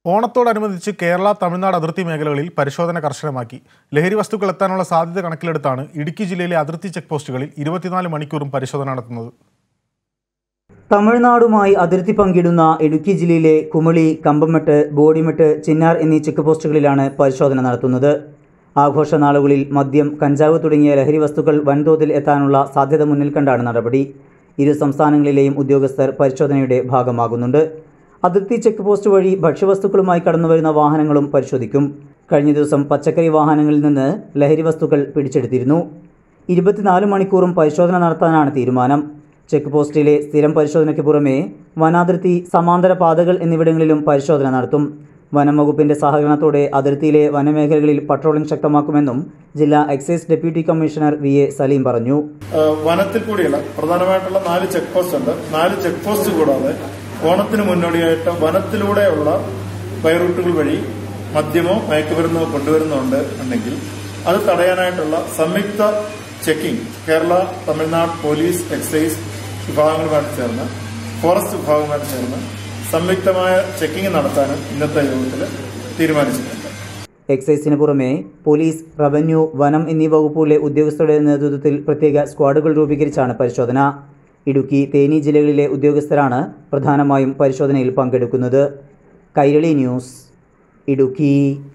ഓണത്തോടനുബന്ധിച്ച് കേരള തമിഴ്നാട് അതിർത്തി മേഖലകളിൽ പരിശോധന കർശനമാക്കി ലഹരി വസ്തുക്കൾ എത്താനുള്ള സാധ്യത കണക്കിലെടുത്താണ് ഇടുക്കി ജില്ലയിലെ അതിർത്തി ചെക്ക് പോസ്റ്റുകളിൽ ഇരുപത്തിനാല് മണിക്കൂറും പരിശോധന നടത്തുന്നത് തമിഴ്നാടുമായി അതിർത്തി പങ്കിടുന്ന ഇടുക്കി ജില്ലയിലെ കുമളി കമ്പമെട്ട് ബോഡിമെട്ട് ചിന്നാർ എന്നീ ചെക്ക് പോസ്റ്റുകളിലാണ് പരിശോധന നടത്തുന്നത് ആഘോഷ നാളുകളിൽ മദ്യം കഞ്ചാവ് തുടങ്ങിയ ലഹരി വസ്തുക്കൾ വൻതോതിൽ എത്താനുള്ള സാധ്യത മുന്നിൽ കണ്ടാണ് നടപടി ഇരു സംസ്ഥാനങ്ങളിലെയും ഉദ്യോഗസ്ഥർ പരിശോധനയുടെ ഭാഗമാകുന്നുണ്ട് അതിർത്തി ചെക്ക് പോസ്റ്റ് വഴി ഭക്ഷ്യവസ്തുക്കളുമായി കടന്നുവരുന്ന വാഹനങ്ങളും പരിശോധിക്കും കഴിഞ്ഞ ദിവസം പച്ചക്കറി വാഹനങ്ങളിൽ നിന്ന് ലഹരി വസ്തുക്കൾ പിടിച്ചെടുത്തിരുന്നു ഇരുപത്തിനാല് മണിക്കൂറും പരിശോധന നടത്താനാണ് തീരുമാനം ചെക്ക് പോസ്റ്റിലെ സ്ഥിരം പരിശോധനയ്ക്ക് പുറമെ വനാതിർത്തി സമാന്തര പാതകൾ എന്നിവിടങ്ങളിലും പരിശോധന നടത്തും വനം വകുപ്പിന്റെ സഹകരണത്തോടെ അതിർത്തിയിലെ വനമേഖലകളിൽ പട്രോളിംഗ് ശക്തമാക്കുമെന്നും ജില്ലാ excise deputy commissioner V A Saleem പറഞ്ഞു ഏഹ് വനത്തിൽ കൂടിയുള്ള പ്രധാനമായിട്ടുള്ള നാല് ചെക്ക് പോസ്റ്റ് ഉണ്ട് നാല് ചെക്ക് പോസ്റ്റ് കൂടാതെ ഓണത്തിന് മുന്നോടിയായിട്ട് വനത്തിലൂടെയുള്ള ബൈറൂട്ടുകൾ വഴി മദ്യമോ മയക്കുമരുന്നോ കൊണ്ടുവരുന്നുണ്ട് ഉണ്ടെങ്കിൽ അത് തടയാനായിട്ടുള്ള സംയുക്ത checking Kerala Tamil Nadu police excise വിഭാഗങ്ങളുമായിട്ട് ചേർന്ന് ഫോറസ്റ്റ് വിഭാഗവുമായിട്ട് ചേർന്ന് സംയുക്തമായ ചെക്കിംഗ് നടത്താനും ഇന്നത്തെ യോഗത്തിൽ തീരുമാനിച്ചിട്ടുണ്ട് എക്സൈസിന് പുറമെ പോലീസ് റവന്യൂ വനം എന്നീ വകുപ്പുകളിലെ ഉദ്യോഗസ്ഥരുടെ നേതൃത്വത്തിൽ പ്രത്യേക സ്ക്വാഡുകൾ രൂപീകരിച്ചാണ് പരിശോധന ഇടുക്കി തേനി ജില്ലകളിലെ ഉദ്യോഗസ്ഥരാണ് പ്രധാനമായും പരിശോധനയിൽ പങ്കെടുക്കുന്നത് കൈരളി ന്യൂസ് ഇടുക്കി